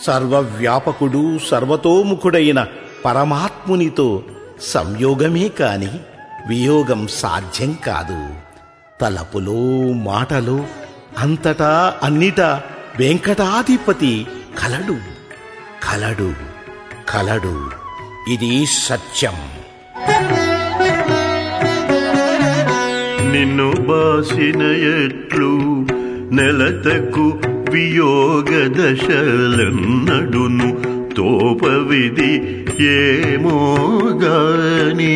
సర్వవ్యాపకుడు సర్వతోముఖుడైన పరమాత్మునితో సంయోగమే కాని వియోగం సాధ్యం కాదు తలపులో మాటలో అంతటా అన్నిటా వెంకటాధిపతి కలడు కలడు కలడు ఇది సత్యం నిన్ను బాసిన ఎట్లు నెలతకు వియోగ దశలన్నడును తోపవిధి ఏమోగాని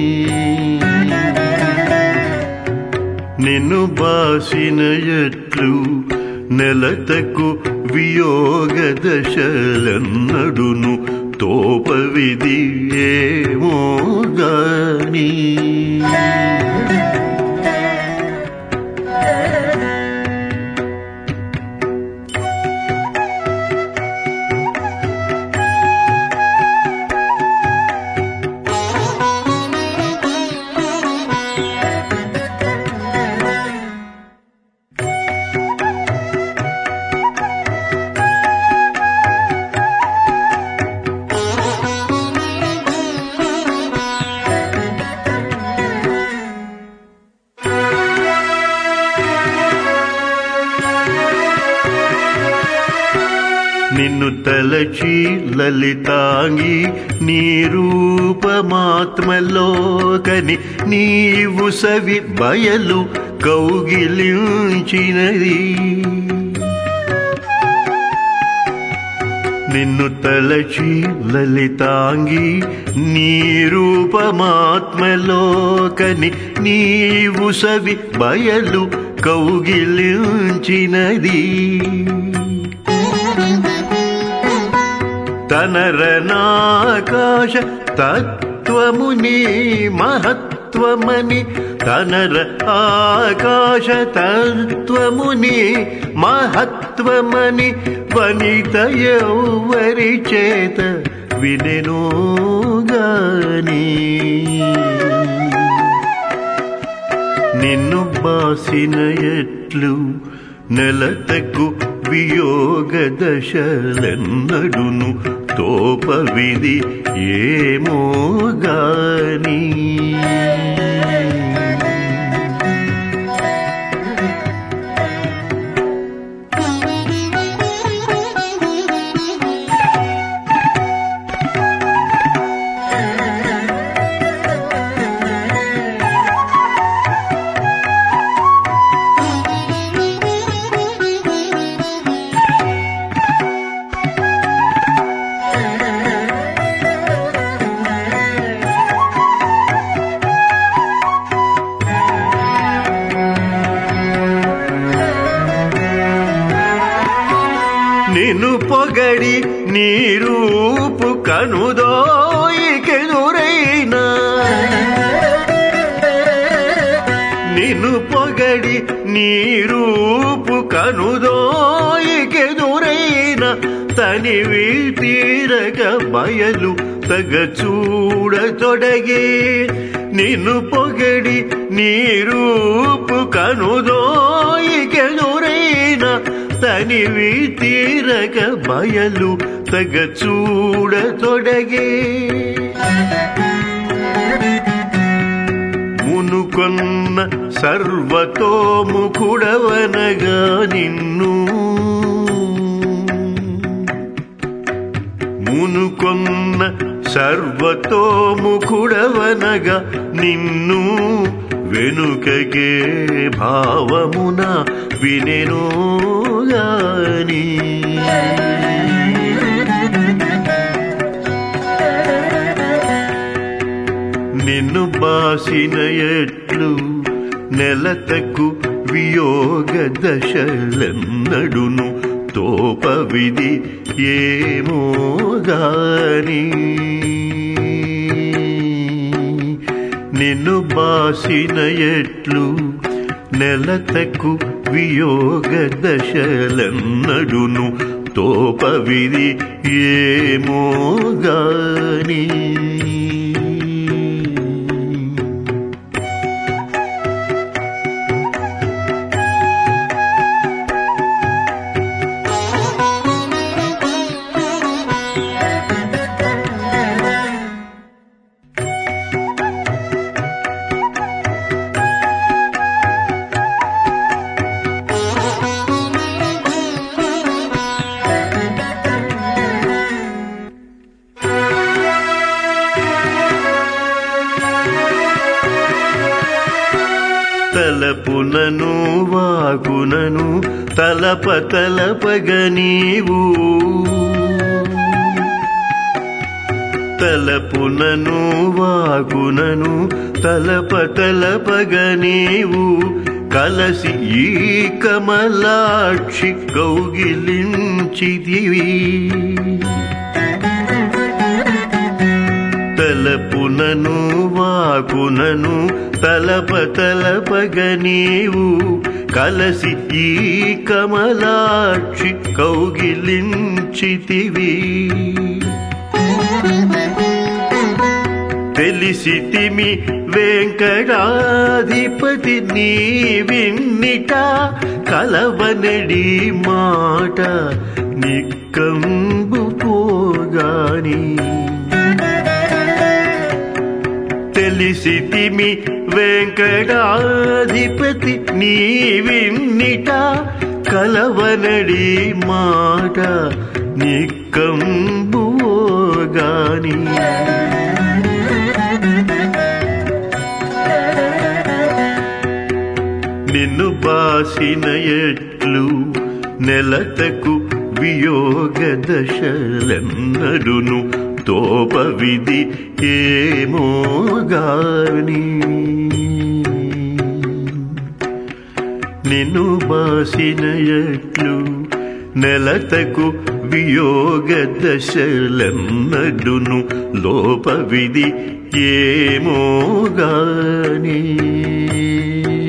నిన్ను బాసిన ఎట్లు నెలతకు వియోగ దశలన్నడును తోపవిధి ఏమోగాని నిన్ను తలచి లలితాంగి నీ రూపమాత్మలోకని నీవు సవి బయలు కౌగిలించినది నిన్ను తలచి లలితాంగి నీ రూపమాత్మలోకని నీవు సవి బయలు కౌగిలించినది తనరనాకాశ తత్వముని మహత్వమని తనర ఆకాశ తత్వముని మహత్వమని వనిత ఎవ్వరి చేత వినెను గాని నిన్ను బాసిన ఎట్లు నెలతకు వియోగ దశలెన్నడును తోప విధి ఏమో గాని నిన్ను పొగడి నీ రూపు కనుదోయికెదురైనా నిన్ను పొగడి నీ రూపు కనుదోయికెదురైన తనివి తీరక బయలు తగ చూడతొడగే నిన్ను పొగడి నీ రూపు కనుదోయికెదురైన తనివి తీరక బయలు తగ చూడతొడగే మునుకొన్న సర్వతోముఖుడవనగా నిన్ను మునుకొన్న సర్వతోముఖుడవనగా నిన్ను వెనుకగే భావమున వినెను గాని నిన్ను బాసిన ఎట్లు నెలతకు వియోగ దశలెన్నడును తోప విధి ఏమో గాని నిన్ను బాసిన ఎట్లు నెలతకు వియోగ దశలెన్నడును తోప విధి ఏమో గాని తలపునను వాకునను తలప తలపగ నీవు తలపునను వాకునను తలప తలపగ నీవు కలసి ఈ కమలాక్షి కౌగిలించిదివి తలపునను వాకునను తలప తలపగ నీవు కలసి ఈ కమలాక్షి కౌగిలించితివి తెలిసితిమి వెంకటాధిపతి నీ విన్నిట కలవనడి మాట నిక్కంబు పోగాని తెలిసితిమి వెంకటాధిపతి నీ విన్నిట కలవనడి మాట నిక్కంబు గాని నిన్ను బాసిన ఎట్లు నెలతకు వియోగ దశలెన్నడును తోప విధి ఏమో గాని నిన్ను బాసిన ఎట్లు నెలతకు వియోగ దశలెన్నడును లోప విధి ఏమో గాని